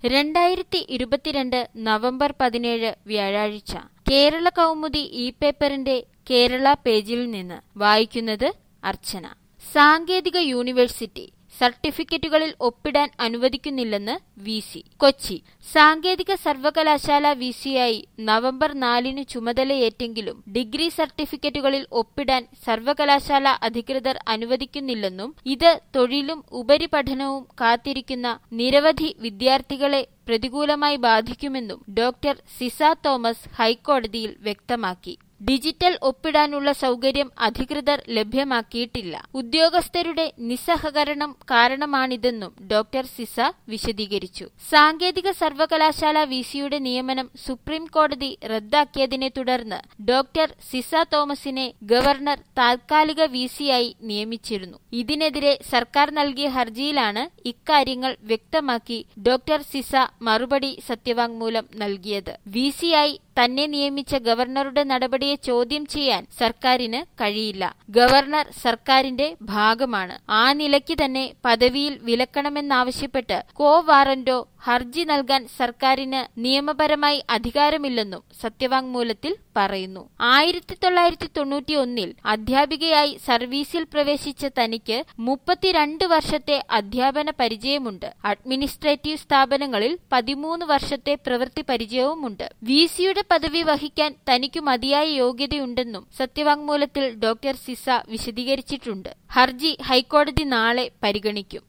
രണ്ടായിരത്തി ഇരുപത്തിരണ്ട് നവംബർ പതിനേഴ് വ്യാഴാഴ്ച കേരള കൗമുദി ഇ പേപ്പറിന്റെ കേരള പേജിൽ നിന്ന് വായിക്കുന്നത് അർച്ചന സാങ്കേതിക യൂണിവേഴ്സിറ്റി സർട്ടിഫിക്കറ്റുകളിൽ ഒപ്പിടാൻ അനുവദിക്കുന്നില്ലെന്ന് വി സി കൊച്ചി സാങ്കേതിക സർവകലാശാല വി സിയായി നവംബർ നാലിന് ചുമതലയേറ്റെങ്കിലും ഡിഗ്രി സർട്ടിഫിക്കറ്റുകളിൽ ഒപ്പിടാൻ സർവകലാശാല അധികൃതർ അനുവദിക്കുന്നില്ലെന്നും ഇത് തൊഴിലും ഉപരിപഠനവും കാത്തിരിക്കുന്ന നിരവധി വിദ്യാർത്ഥികളെ പ്രതികൂലമായി ബാധിക്കുമെന്നും ഡോക്ടർ സിസ തോമസ് ഹൈക്കോടതിയിൽ വ്യക്തമാക്കി ഡിജിറ്റൽ ഒപ്പിടാനുള്ള സൗകര്യം അധികൃതർ ലഭ്യമാക്കിയിട്ടില്ല ഉദ്യോഗസ്ഥരുടെ നിസ്സഹകരണം കാരണമാണിതെന്നും ഡോക്ടർ സിസ വിശദീകരിച്ചു സാങ്കേതിക സർവകലാശാല വിസിയുടെ നിയമനം സുപ്രീം കോടതി റദ്ദാക്കിയതിനെ തുടർന്ന് ഡോക്ടർ സിസ തോമസിനെ ഗവർണർ താൽക്കാലിക വിസിയായി നിയമിച്ചിരുന്നു ഇതിനെതിരെ സർക്കാർ നൽകിയ ഹർജിയിലാണ് ഇക്കാര്യങ്ങൾ വ്യക്തമാക്കി ഡോക്ടർ സിസ മറുപടി സത്യവാങ്മൂലം നൽകിയത് വിസിയായി തന്നെ നിയമിച്ച ഗവർണറുടെ നടപടിയെ ചോദ്യം ചെയ്യാൻ സർക്കാരിന് കഴിയില്ല ഗവർണർ സർക്കാരിന്റെ ഭാഗമാണ് ആ നിലയ്ക്ക് തന്നെ പദവിയിൽ വിലക്കണമെന്നാവശ്യപ്പെട്ട് കോ വാറന്റോ ഹർജി നൽകാൻ സർക്കാരിന് നിയമപരമായി അധികാരമില്ലെന്നും സത്യവാങ്മൂലത്തിൽ പറയുന്നു ആയിരത്തി തൊള്ളായിരത്തി തൊണ്ണൂറ്റി ഒന്നിൽ അധ്യാപികയായി സർവീസിൽ പ്രവേശിച്ച തനിക്ക് മുപ്പത്തിരണ്ട് വർഷത്തെ അധ്യാപന പരിചയമുണ്ട് അഡ്മിനിസ്ട്രേറ്റീവ് സ്ഥാപനങ്ങളിൽ പതിമൂന്ന് വർഷത്തെ പ്രവൃത്തി പരിചയവുമുണ്ട് വി സിയുടെ പദവി വഹിക്കാൻ തനിക്കു മതിയായ യോഗ്യതയുണ്ടെന്നും സത്യവാങ്മൂലത്തിൽ ഡോക്ടർ സിസ വിശദീകരിച്ചിട്ടുണ്ട് ഹർജി ഹൈക്കോടതി നാളെ പരിഗണിക്കും